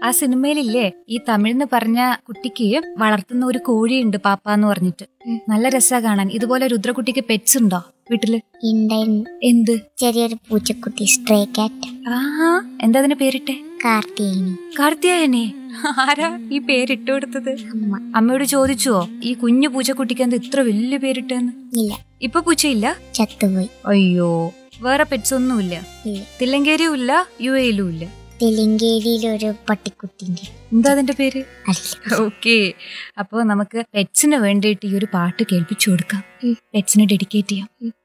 ആ സിനിമയിലില്ലേ ഈ തമിഴ്ന്ന് പറഞ്ഞ കുട്ടിക്ക് വളർത്തുന്ന ഒരു കോഴിയുണ്ട് പാപ്പ എന്ന് പറഞ്ഞിട്ട് ഉം. നല്ല രസാ കാണാൻ ഇതുപോലെ രുദ്രകുട്ടിക്ക് പെറ്റ്സ് ഉണ്ടോ വീട്ടില് ഉണ്ടായിരുന്നു എന്ത് ചെറിയൊരു പൂച്ചക്കുട്ടി സ്ട്രേ കാറ്റ് ആഹാ എന്താ അതിന് പേരിട്ടെ കാർത്തിയേനി കാർത്തിയായനെ ആരാ ഈ പേരിട്ട് കൊടുത്തത് അമ്മ അമ്മയോട് ചോദിച്ചുവോ ഈ കുഞ്ഞു പൂച്ചക്കുട്ടിക്ക് എന്താ ഇത്ര വലിയ പേരിട്ടെന്ന് ഇല്ല ഇപ്പൊ പൂച്ചയില്ല ചത്തുപോയി അയ്യോ വേറെ പെറ്റ്സ് ഒന്നുമില്ല ഇല്ല തില്ലങ്കേരിയും ഇല്ല യു എയിലും ഇല്ല തെലുങ്കേരിയിൽ ഒരു പട്ടിക്കുട്ടിന്റെ എന്താ അതിന്റെ പേര് അറിയില്ല ഓക്കെ അപ്പോൾ നമുക്ക് പെറ്റ്സിന് വേണ്ടിയിട്ട് ഈ ഒരു പാട്ട് കേൾപ്പിച്ചു കൊടുക്കാം പെറ്റ്സിന് ഡെഡിക്കേറ്റ് ചെയ്യാം